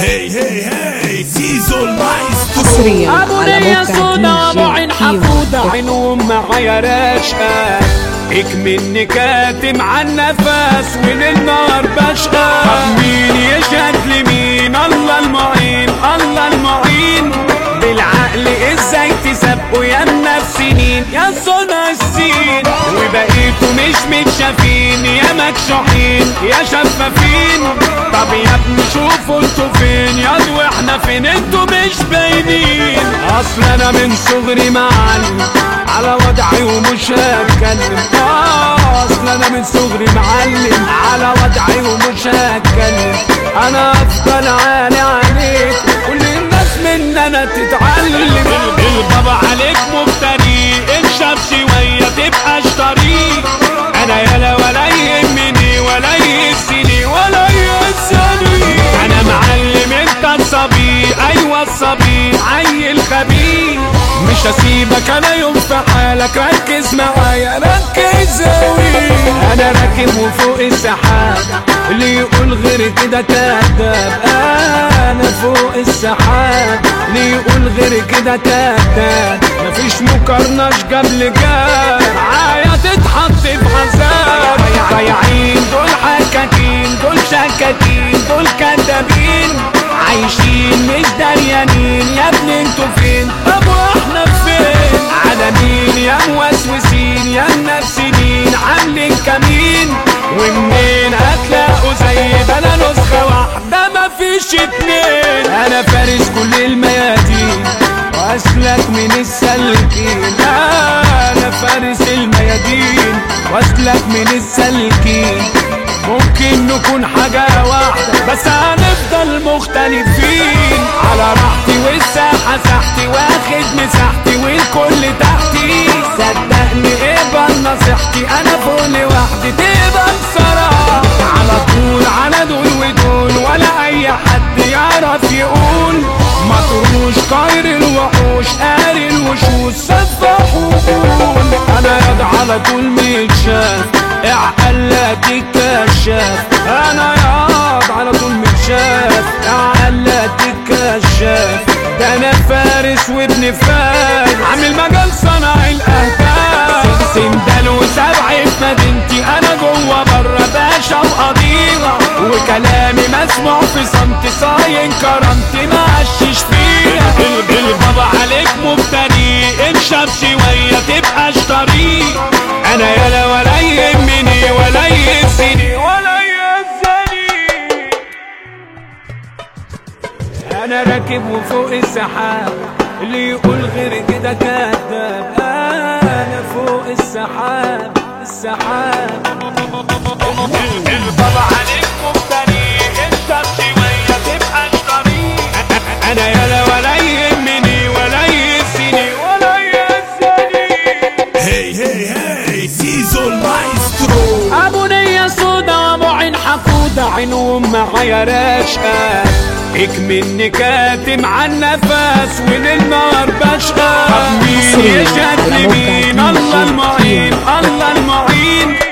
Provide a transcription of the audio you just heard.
هي هي هي زيزو المايسترو حصريا ابو على نية موقع سودا ابو عين دي جي كيمو حقودة عينهم معايا راشقة اكملني كاتم عن نفس وللنار بشقى طب مين يشهد لمين الله المعين الله المعين بالعقل ازاي تسبقوا يا النفسيين يا صنع السين وبقيتوا مش متشافين يا مكشوحين يا شفافين طب يا ابني شوفوا انتوا فين يا دو احنا فين انتوا مش باينين اصل انا من صغري معلم على وضعي ومش هتكلم آه، اصل انا من صغري معلم على وضعي ومش هتكلم انا افضل عالي عليك كل الناس من انا تتعلم البابا عليك مفتري انشف شوية تبقى اشتري انا يلا ولا يهمني ولا يهزني ولا يهزني انا معلم انت الصبي ايوه الصبي عيل خبيث مش هسيبك انا يوم في حالك ركز معايا ركز اوي انا راكب وفوق السحاب اللي يقول غير كده كذاب انا فوق السحاب اللي يقول غير كده كذاب مفيش مقارنة قبل جاب معايا تتحط في عذاب ضايعين دول حكاكين دول شكاكين دول كدابين عايشين مش دريانين يا ابني انتوا فين طب واحنا فين على مين يا موسوسين يا النفسيين عاملين كمين ومنين هتلاقوا زي ده انا نسخة واحدة مفيش اتنين انا فارس كل الميادين واسلك من السلكين انا فارس الميادين واسلك من السلكين ممكن نكون حاجة واحدة بس هنفضل مختلفين على راحتي والساحة ساحتي واخد مساحتي والكل تحتي صدقني اقبل نصيحتي انا فوق لوحدي تقبل بصراحة على طول على دول ودول ولا اي حد يعرف يقول مطروش طاير الوحوش قاري الوشوش سفحون انا يد على طول متشاف اعقلك الكشاف انا ياض على طول متشاف اعقلك الكشاف ده انا فارس وابن فارس عامل مجال صنع الاهداف سندال وسبع في مدينتي انا جوه بره باشا وقضيره وكلامي مسموع في صمت صاين كرامتي ما عشش فيها البابا عليك مفتري انشف شويه تبقى اشتري انا يلا ولا يهمني ولا يهزني ولا يهزني انا راكب وفوق السحاب اللي يقول غير كده كذاب انا فوق السحاب السحاب البابا عليك مفتري انت شويه تبقى اشتري انا يلا ولا يهمني ولا يهزني ولا يهزني هي هي هي زيزو المايسترو ابو نية سودا وابو عين حقودة عينهم معايا راشقة اكملني كاتم عن نفس وللنار بشقى طب مين حصرياً يشهد على موقع لمين دي جي الله المعين كيمو. الله المعين